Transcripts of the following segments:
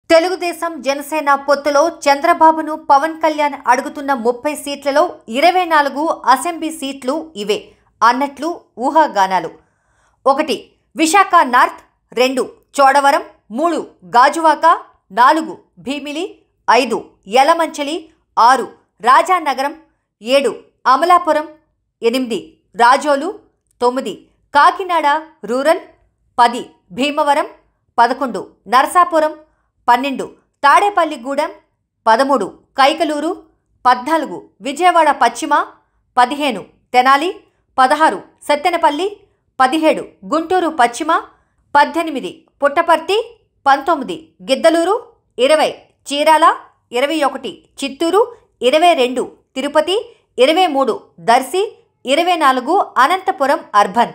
తెలుగుదేశం జనసేన పొత్తులో చంద్రబాబును పవన్ కళ్యాణ్ అడుగుతున్న ముప్పై సీట్లలో ఇరవై నాలుగు అసెంబ్లీ సీట్లు ఇవే అన్నట్లు ఊహాగానాలు ఒకటి విశాఖ నార్త్ రెండు చోడవరం మూడు గాజువాక నాలుగు భీమిలి ఐదు యలమంచలి ఆరు రాజానగరం ఏడు అమలాపురం ఎనిమిది రాజోలు తొమ్మిది కాకినాడ రూరల్ పది భీమవరం పదకొండు నరసాపురం పన్నెండు తాడేపల్లిగూడెం పదమూడు కైకలూరు పద్నాలుగు విజయవాడ పశ్చిమ పదిహేను తెనాలి పదహారు సత్తెనపల్లి పదిహేడు గుంటూరు పశ్చిమ పద్దెనిమిది పుట్టపర్తి పంతొమ్మిది గిద్దలూరు ఇరవై చీరాల ఇరవై ఒకటి చిత్తూరు ఇరవై రెండు తిరుపతి ఇరవై మూడు దర్శి ఇరవై నాలుగు Anantapur urban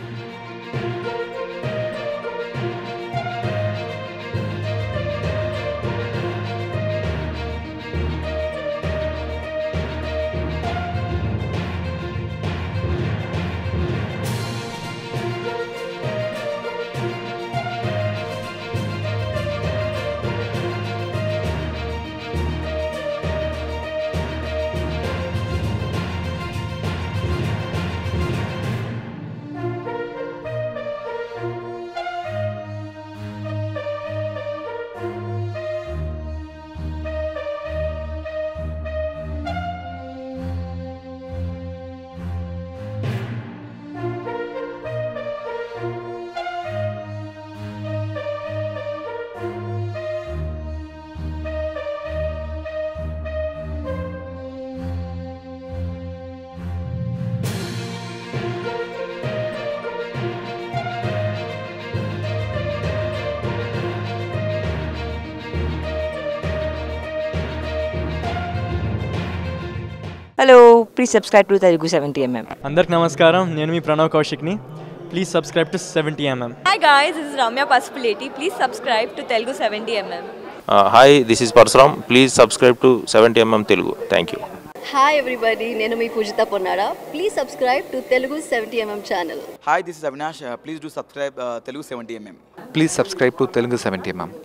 hello please subscribe to Telugu seventy MM అందరికి నమస్కారం నేను మీ ప్రణవ్ కౌశిక్ని please subscribe to seventy MM Hi guys, this is Ramya Pasupuleti. Please subscribe to Telugu 70mm. Hi this is Parasuram please subscribe to seventy MM Telugu thank you hi everybody నేను మీ Poojitha Ponnada please subscribe to Telugu seventy MM channel Hi, this is Avinash. Uh, please do subscribe uh, Telugu 70mm. Please subscribe to Telugu 70 mm.